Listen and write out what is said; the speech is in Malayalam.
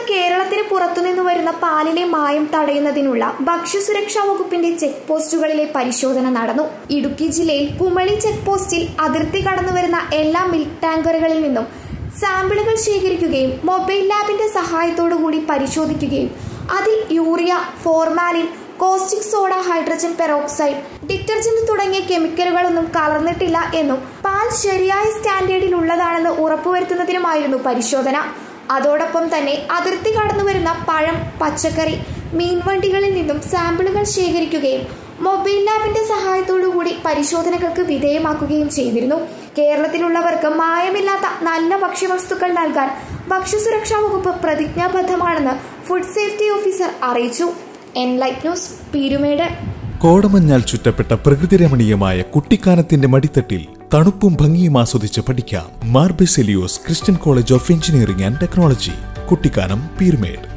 കേരളത്തിന് പുറത്തുനിന്ന് വരുന്ന പാലിലെ മായം തടയുന്നതിനുള്ള ഭക്ഷ്യസുരക്ഷാ വകുപ്പിന്റെ ചെക്ക് പോസ്റ്റുകളിലെ പരിശോധന നടന്നു ഇടുക്കി ജില്ലയിൽ കുമളി ചെക്ക് പോസ്റ്റിൽ അതിർത്തി കടന്നുവരുന്ന എല്ലാ മിൽക്ക് ടാങ്കറുകളിൽ നിന്നും സാമ്പിളുകൾ ശേഖരിക്കുകയും മൊബൈൽ ലാബിന്റെ സഹായത്തോടുകൂടി പരിശോധിക്കുകയും അതിൽ urea formalin caustic soda hydrogen peroxide detergent തുടങ്ങിയ കെമിക്കലുകളൊന്നും കലർന്നിട്ടില്ല എന്നും പാൽ ശരിയായ സ്റ്റാൻഡേർഡിൽ ഉള്ളതാണെന്ന് ഉറപ്പുവരുത്തുന്നതിനുമായിരുന്നു പരിശോധന അതോടൊപ്പം തന്നെ അതിർത്തി കടന്നുവരുന്ന പഴം പച്ചക്കറി മീൻവണ്ടികളിൽ നിന്നും സാമ്പിളുകൾ ശേഖരിക്കുകയും മൊബൈൽ ലാബിന്റെ സഹായത്തോടുകൂടി പരിശോധനകൾക്ക് വിധേയമാക്കുകയും ചെയ്തിരുന്നു കേരളത്തിലുള്ളവർക്ക് മായമില്ലാത്ത നല്ല ഭക്ഷ്യവസ്തുക്കൾ നൽകാൻ ഭക്ഷ്യസുരക്ഷാ വകുപ്പ് പ്രതിജ്ഞാബദ്ധമാണെന്ന് ഫുഡ് സേഫ്റ്റി ഓഫീസർ അറിയിച്ചു എൻലൈറ്റ് ന്യൂസ് പീരുമേട് കോടമഞ്ഞാൽ ചുറ്റപ്പെട്ട പ്രകൃതിരമണീയമായ കുട്ടിക്കാനത്തിന്റെ മടിത്തട്ടിൽ തണുപ്പും ഭംഗിയും ആസ്വദിച്ച് പഠിക്കാം Mar Baselios Christian college of engineering and technology Kuttikkanam പീർമേഡ്